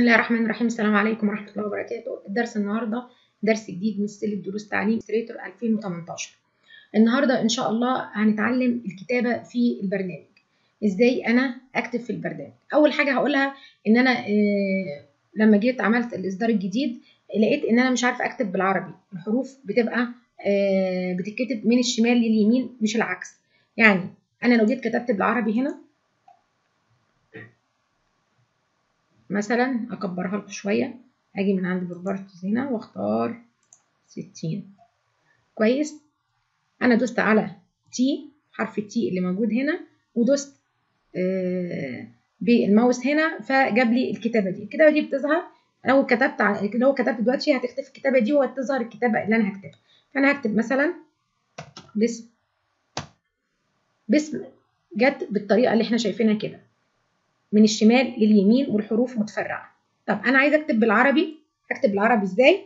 الله الرحمن الرحيم السلام عليكم ورحمة الله وبركاته الدرس النهاردة درس جديد من سلسلة دروس تعليم ستريتور 2018 النهاردة إن شاء الله هنتعلم الكتابة في البرنامج إزاي أنا أكتب في البرنامج أول حاجة هقولها إن أنا آه لما جيت عملت الإصدار الجديد لقيت إن أنا مش عارفة أكتب بالعربي الحروف بتبقى آه بتتكتب من الشمال لليمين مش العكس يعني أنا لو جيت كتبت بالعربي هنا مثلا اكبرها لكم شويه اجي من عند بروبرتيز هنا واختار 60 كويس انا دوست على تي حرف التي اللي موجود هنا ودوست آه بالماوس هنا فجاب لي الكتابه دي الكتابه دي بتظهر لو كتبت على لو كتبت دلوقتي هتختفي الكتابه دي وهتظهر الكتابه اللي انا هكتبها فانا هكتب مثلا باسم باسم جت بالطريقه اللي احنا شايفينها كده من الشمال لليمين والحروف متفرعة طب أنا عايزة أكتب بالعربي أكتب بالعربي إزاي؟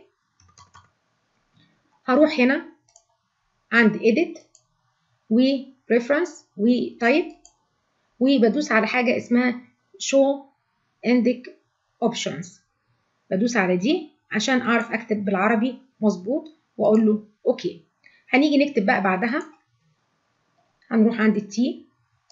هروح هنا عند edit و reference و type وبدوس على حاجة اسمها show index options بدوس على دي عشان أعرف أكتب بالعربي مظبوط وأقول له أوكي هنيجي نكتب بقى بعدها هنروح عند التي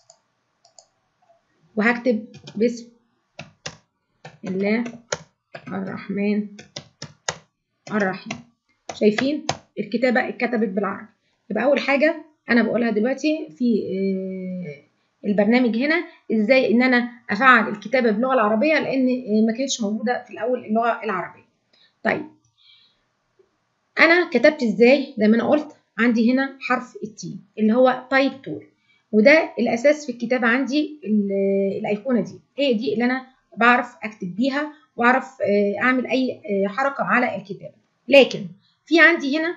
وهكتب باسم الله الرحمن الرحيم شايفين الكتابة اتكتبت بالعربي يبقى أول حاجة أنا بقولها دلوقتي في البرنامج هنا إزاي إن أنا أفعل الكتابة باللغة العربية لأن ما كانتش موجودة في الأول اللغة العربية طيب أنا كتبت إزاي زي ما أنا قلت عندي هنا حرف التي اللي هو تايب تول وده الاساس في الكتابه عندي الايقونه دي هي دي اللي انا بعرف اكتب بيها واعرف اعمل اي حركه على الكتابه لكن في عندي هنا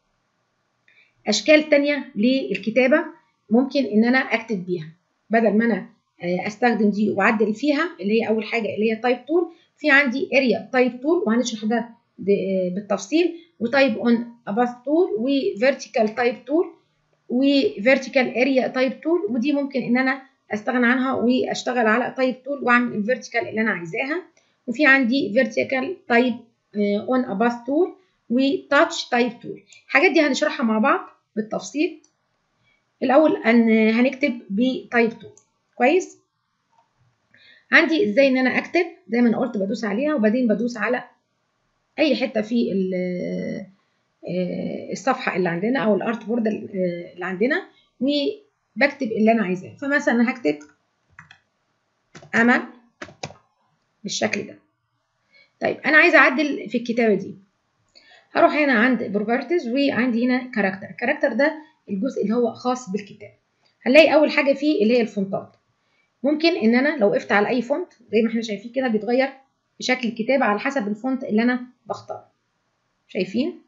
اشكال تانية للكتابه ممكن ان انا اكتب بيها بدل ما انا استخدم دي واعدل فيها اللي هي اول حاجه اللي هي تايب تول في عندي اريا تايب تول وهنشرح ده بالتفصيل وتايب اون اباث تول وفيرتيكال تايب تول وفيرتيكال اريا تايب تول ودي ممكن ان انا استغنى عنها واشتغل على تايب تول واعمل الفيرتيكال اللي انا عايزاها وفي عندي فيرتيكال تايب اون اباث تول وتاتش تايب تول الحاجات دي هنشرحها مع بعض بالتفصيل الاول ان هنكتب بتايب تول كويس عندي ازاي ان انا اكتب زي ما انا قلت بدوس عليها وبعدين بدوس على اي حته في الصفحه اللي عندنا او الارت بورد اللي عندنا وبكتب اللي انا عايزاه فمثلا هكتب امل بالشكل ده طيب انا عايزه اعدل في الكتابه دي هروح هنا عند بروبرتيز وعندي هنا كاركتر الكاركتر ده الجزء اللي هو خاص بالكتاب هنلاقي اول حاجه فيه اللي هي الفونتات ممكن ان انا لو وقفت على اي فونت زي ما احنا شايفين كده بيتغير بشكل الكتابه على حسب الفونت اللي انا بختاره شايفين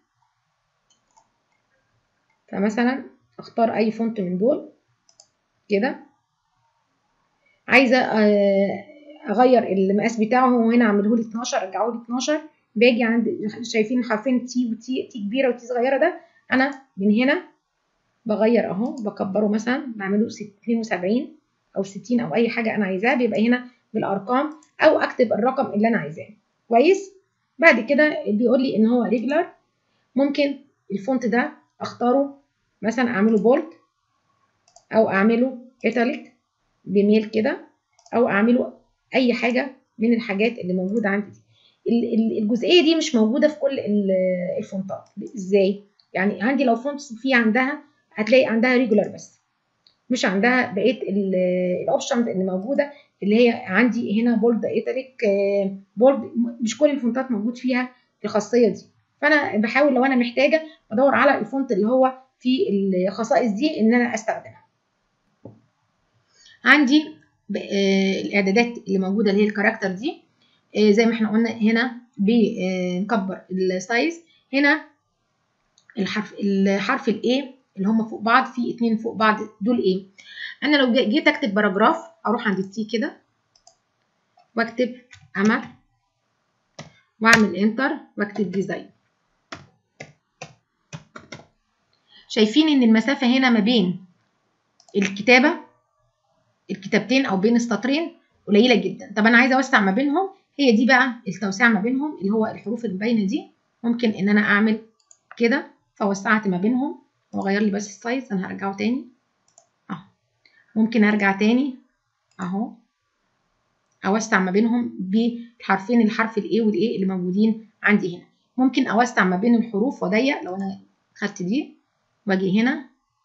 فمثلا اختار اي فونت من دول كده عايزه اغير المقاس بتاعه هو هنا عامله لي 12 رجعه لي 12 باجي عند شايفين حرفين تي وتي تي كبيره وتي صغيره ده انا من هنا بغير اهو بكبره مثلا بعمله 72 او 60 او اي حاجه انا عايزاها بيبقى هنا بالارقام او اكتب الرقم اللي انا عايزاه كويس بعد كده بيقول لي ان هو ريجولار ممكن الفونت ده اختاره مثلا اعمله بولد او اعمله ايتاليك بميل كده او اعمله اي حاجه من الحاجات اللي موجوده عندي دي الجزئيه دي مش موجوده في كل الفونتات ازاي يعني عندي لو فونت في عندها هتلاقي عندها ريجولار بس مش عندها بقيه الاوبشنز اللي موجوده اللي هي عندي هنا بولد ايتاليك بولد مش كل الفونتات موجود فيها الخاصيه دي فانا بحاول لو انا محتاجه بدور على الفونت اللي هو في الخصائص دي ان انا استخدمها عندي الاعدادات اللي موجوده اللي هي الكاركتر دي زي ما احنا قلنا هنا بنكبر السايز هنا الحرف الحرف الاي اللي هم فوق بعض في اتنين فوق بعض دول ايه انا لو جيت اكتب باراجراف اروح عند التي كده واكتب امل واعمل انتر واكتب ديزاين شايفين ان المسافة هنا ما بين الكتابة الكتابتين او بين السطرين قليلة جدا طب انا عايزة اوسع ما بينهم هي دي بقى التوسيع ما بينهم اللي هو الحروف الباينه دي ممكن ان انا اعمل كده فوسعت ما بينهم واغير لي بس السايز انا هرجعه تاني اهو ممكن ارجع تاني اهو اوسع ما بينهم بالحرفين الحرف الاي والاي اللي موجودين عندي هنا ممكن اوسع ما بين الحروف واضيق لو انا خدت دي واجي هنا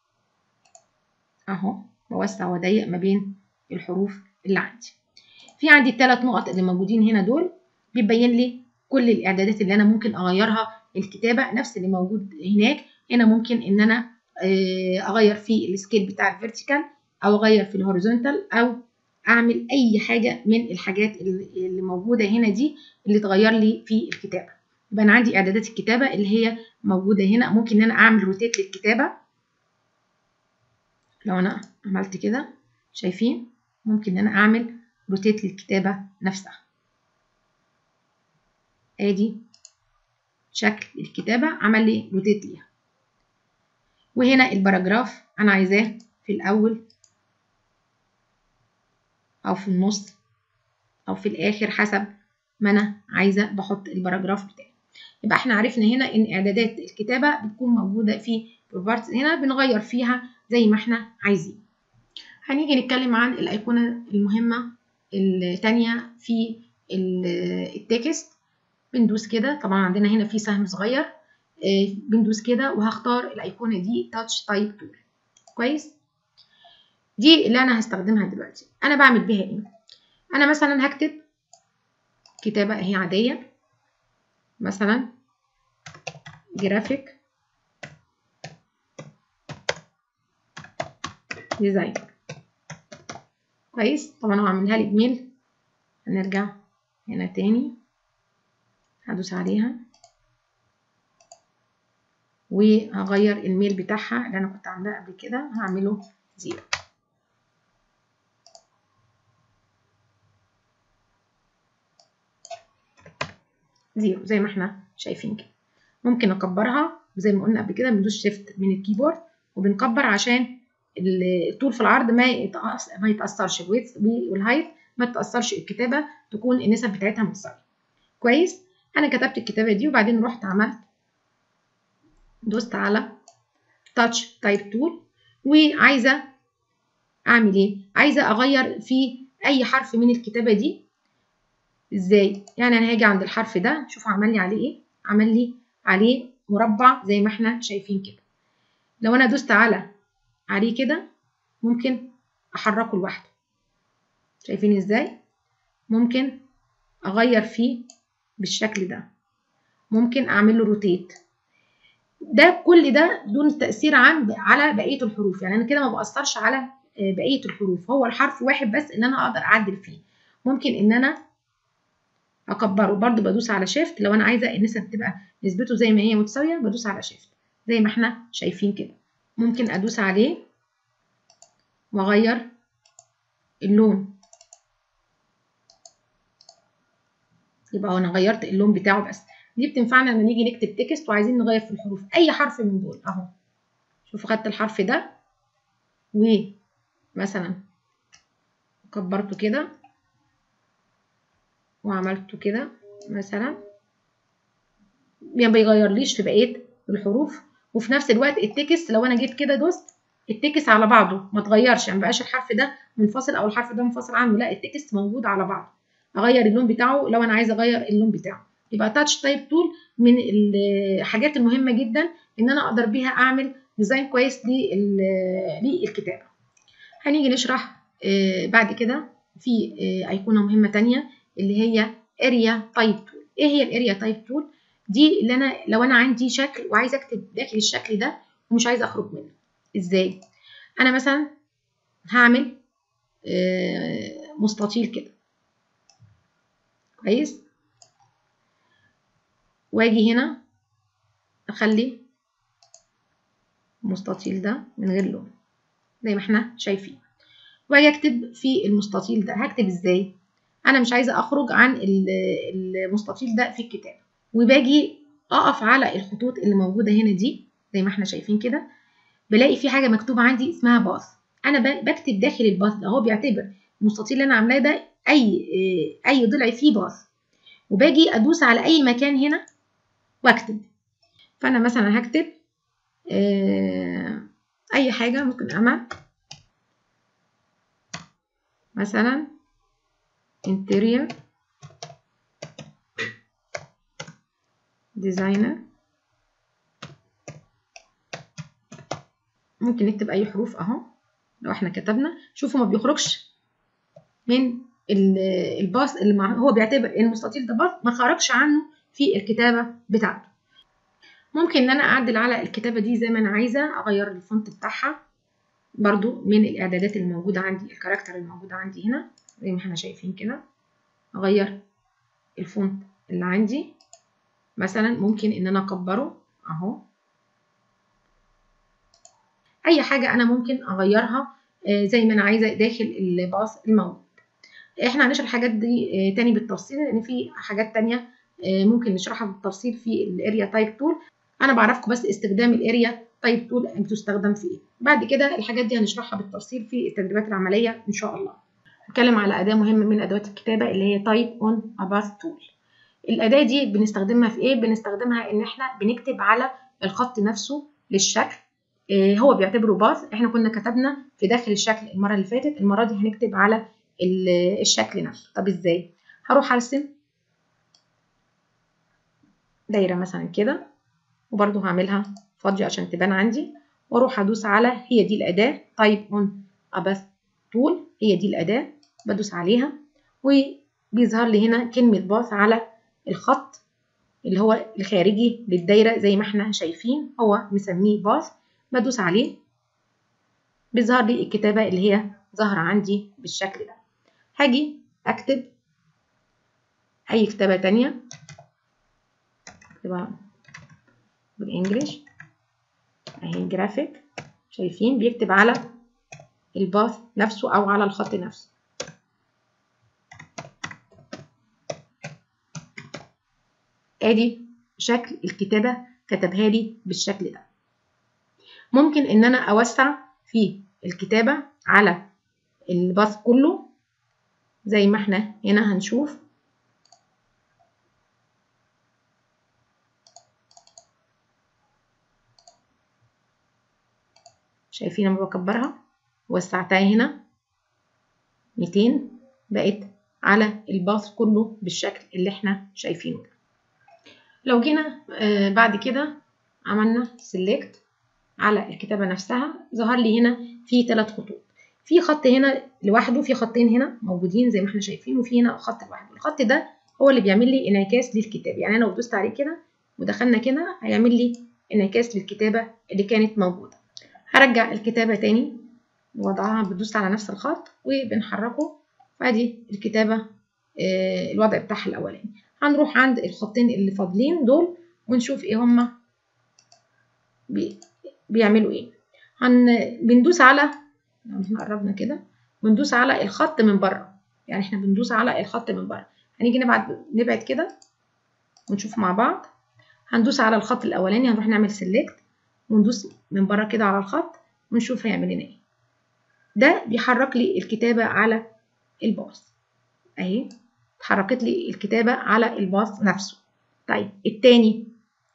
اهو بوسع واضيق ما بين الحروف اللي عندي في عندي الثلاث نقط اللي موجودين هنا دول بيبين لي كل الاعدادات اللي انا ممكن اغيرها الكتابه نفس اللي موجود هناك هنا ممكن ان انا اغير في السكيل بتاع الفيرتيكال او اغير في الهوريزونتال او اعمل اي حاجه من الحاجات اللي موجوده هنا دي اللي تغير لي في الكتابه يبقى انا عندي اعدادات الكتابه اللي هي موجوده هنا ممكن ان انا اعمل روتيت للكتابه لو انا عملت كده شايفين ممكن ان انا اعمل روتيت للكتابه نفسها ادي شكل الكتابه عمل لي روتيت ليها وهنا الباراجراف انا عايزاه في الاول او في النص او في الاخر حسب ما انا عايزه بحط الباراجراف بتاعي يبقى احنا عرفنا هنا ان اعدادات الكتابه بتكون موجوده في بروبرتيز هنا بنغير فيها زي ما احنا عايزين هنيجي نتكلم عن الايقونه المهمه الثانيه في التكست بندوس كده طبعا عندنا هنا في سهم صغير بندوس كده وهختار الايقونه دي تاتش تايب تول كويس دي اللي انا هستخدمها دلوقتي انا بعمل بيها ايه انا مثلا هكتب كتابه اهي عاديه مثلا جرافيك ديزاين كويس طبعا هو عاملها لي بميل هنرجع هنا تاني هدوس عليها وهغير الميل بتاعها اللي انا كنت عاملاه قبل كده هعمله زيرو زيرو زي ما احنا شايفين كده ممكن اكبرها زي ما قلنا قبل كده بندوس شيفت من الكيبورد وبنكبر عشان الطول في العرض ما يتأثر ما يتاثرش الويدث والهايت ما تتاثرش الكتابه تكون النسب بتاعتها متساويه كويس انا كتبت الكتابه دي وبعدين رحت عملت دوست على تاتش تايب تول وعايزه اعمل ايه عايزه اغير في اي حرف من الكتابه دي ازاي يعني انا هاجي عند الحرف ده شوفوا عمل لي عليه ايه عمل لي عليه مربع زي ما احنا شايفين كده لو انا دوست على عليه كده ممكن احركه لوحده شايفين ازاي ممكن اغير فيه بالشكل ده ممكن اعمل له روتيت ده كل ده دون تاثير عن على بقيه الحروف يعني انا كده ما باثرش على بقيه الحروف هو الحرف واحد بس ان انا اقدر اعدل فيه ممكن ان انا اكبره برضو بدوس على شيفت لو انا عايزه النسب تبقى نسبته زي ما هي متساويه بدوس على شيفت زي ما احنا شايفين كده ممكن ادوس عليه واغير اللون يبقى انا غيرت اللون بتاعه بس دي بتنفعنا لما نيجي نكتب تكست وعايزين نغير في الحروف اي حرف من دول اهو شوفوا خدت الحرف ده ومثلا كبرته كده وعملته كده مثلا ما بيغيرليش في بقيه الحروف وفي نفس الوقت التكست لو انا جيت كده دوست التكست على بعضه ما اتغيرش يعني مبقاش الحرف ده منفصل او الحرف ده منفصل عنه لا التكست موجود على بعضه اغير اللون بتاعه لو انا عايزه اغير اللون بتاعه يبقى تاتش تايب تول من الحاجات المهمه جدا ان انا اقدر بيها اعمل ديزاين كويس للكتابه هنيجي نشرح بعد كده في ايقونه مهمه تانية اللي هي اريا تايب تول ايه هي الاريا تايب تول دي اللي انا لو انا عندي شكل وعايزه اكتب داخل الشكل ده ومش عايزه اخرج منه ازاي انا مثلا هعمل مستطيل كده كويس واجي هنا اخلي المستطيل ده من غير لون زي ما احنا شايفين واجي اكتب في المستطيل ده هكتب ازاي انا مش عايزه اخرج عن المستطيل ده في الكتاب وباجي اقف على الخطوط اللي موجوده هنا دي زي ما احنا شايفين كده بلاقي في حاجه مكتوبه عندي اسمها باث انا بكتب داخل الباث ده هو بيعتبر المستطيل اللي انا عاملاه ده اي اي ضلع فيه باث وباجي ادوس على اي مكان هنا واكتب فانا مثلا هكتب آه اي حاجه ممكن اعمل مثلا interior designer ممكن نكتب اي حروف اهو لو احنا كتبنا شوفوا ما بيخرجش من الباص اللي مع هو بيعتبر ان المستطيل ده باص ما خرجش عنه في الكتابه بتاعته ممكن ان انا اعدل على الكتابه دي زي ما انا عايزه اغير الفونت بتاعها برضو من الاعدادات الموجوده عندي الكاركتر الموجوده عندي هنا زي ما احنا شايفين كده اغير الفونت اللي عندي مثلا ممكن ان انا اكبره اهو اي حاجه انا ممكن اغيرها زي ما انا عايزه داخل الباص الموجود احنا هنشرح الحاجات دي تاني بالتفصيل لان في حاجات تانية ممكن نشرحها بالتفصيل في الاريا تايب تول انا بعرفكم بس استخدام الاريا تايب تول بتستخدم في ايه بعد كده الحاجات دي هنشرحها بالتفصيل في التدريبات العمليه ان شاء الله نتكلم على اداه مهمه من ادوات الكتابه اللي هي تايب اون اباث تول الاداه دي بنستخدمها في ايه بنستخدمها ان احنا بنكتب على الخط نفسه للشكل إيه هو بيعتبره باث احنا كنا كتبنا في داخل الشكل المره اللي فاتت المره دي هنكتب على الشكل نفسه طب ازاي هروح ارسم دايره مثلا كده وبرده هعملها فاضيه عشان تبان عندي واروح ادوس على هي دي الاداه تايب اون اباث تول هي دي الاداه بدوس عليها وبيظهر لي هنا كلمه باث على الخط اللي هو الخارجي للدايره زي ما احنا شايفين هو مسميه باث بدوس عليه بيظهر لي الكتابه اللي هي ظاهره عندي بالشكل ده هاجي اكتب اي كتابه تانية اكتبها بالانجلش اهي جرافيك شايفين بيكتب على الباث نفسه او على الخط نفسه ادي شكل الكتابه كتبها لي بالشكل ده ممكن ان انا اوسع في الكتابه على الباث كله زي ما احنا هنا هنشوف شايفين لما بكبرها وسعتها هنا 200 بقت على الباص كله بالشكل اللي احنا شايفينه ده لو جينا آه بعد كده عملنا سيلكت على الكتابة نفسها ظهر لي هنا في ثلاث خطوط في خط هنا لوحده في خطين هنا موجودين زي ما احنا شايفين وفي هنا خط لوحده الخط ده هو اللي بيعمل لي انعكاس للكتاب يعني انا لو دوست عليه كده ودخلنا كده هيعمل لي انعكاس للكتابة اللي كانت موجودة هرجع الكتابة تاني وضعها بدوس على نفس الخط وبنحركه فادي الكتابة آه الوضع بتاعها الاولاني هنروح عند الخطين اللي فاضلين دول ونشوف ايه هما بي بيعملوا ايه هن بندوس على لو احنا قربنا كده بندوس على الخط من بره يعني احنا بندوس على الخط من بره هنيجي نبعد نبعد كده ونشوف مع بعض هندوس على الخط الاولاني هنروح نعمل سيلكت وندوس من بره كده على الخط ونشوف هيعمل لنا ايه ده بيحرك لي الكتابه على الباص اهي اتحركت لي الكتابه على الباص نفسه طيب التاني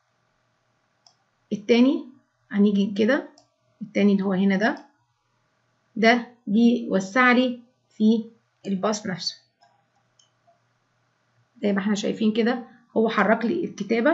التاني هنيجي كده التاني اللي هو هنا ده ده بيوسع لي في الباص نفسه زي ما احنا شايفين كده هو حرك لي الكتابة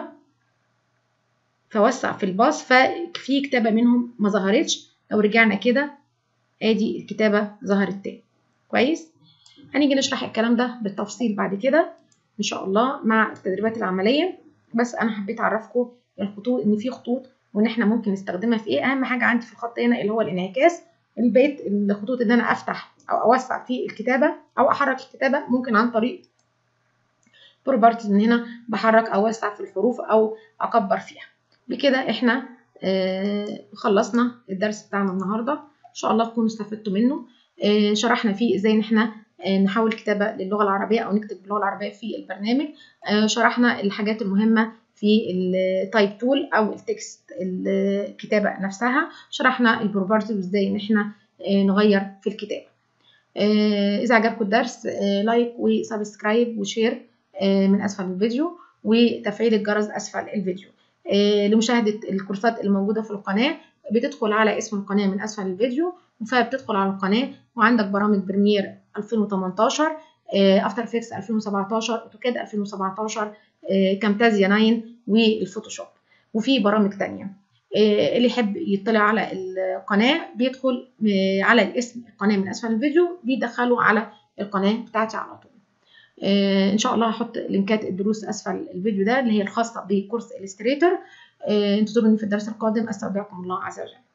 فوسع في الباص ففي كتابة منهم ما ظهرتش لو رجعنا كده ادي الكتابة ظهرت تاني كويس هنيجي نشرح الكلام ده بالتفصيل بعد كده ان شاء الله مع التدريبات العملية بس انا حبيت اعرفكم الخطوط ان في خطوط وان احنا ممكن نستخدمها في ايه اهم حاجه عندي في الخط هنا اللي هو الانعكاس البيت الخطوط ان انا افتح او اوسع في الكتابه او احرك الكتابه ممكن عن طريق بروبرتيز من هنا بحرك او اوسع في الحروف او اكبر فيها بكده احنا آه خلصنا الدرس بتاعنا النهارده ان شاء الله تكونوا استفدتوا منه آه شرحنا فيه ازاي ان احنا آه نحول كتابه للغه العربيه او نكتب باللغه العربيه في البرنامج شرحنا الحاجات المهمه في التايب تول او التكست الكتابه نفسها شرحنا البروبرتيز وازاي ان احنا نغير في الكتابه اذا عجبكم الدرس لايك وسبسكرايب وشير من اسفل الفيديو وتفعيل الجرس اسفل الفيديو لمشاهده الكورسات الموجوده في القناه بتدخل على اسم القناه من اسفل الفيديو فبتدخل على القناه وعندك برامج بريمير 2018 افتر افكتس 2017 اوتوكاد 2017 كامتازيا 9 والفوتوشوب وفي برامج تانية اللي يحب يطلع على القناة بيدخل على الاسم القناة من أسفل الفيديو بيدخله على القناة بتاعتي على طول إن شاء الله هحط لينكات الدروس أسفل الفيديو ده اللي هي الخاصة بكورس إليستريتور انتظروني في الدرس القادم أستودعكم الله عز وجل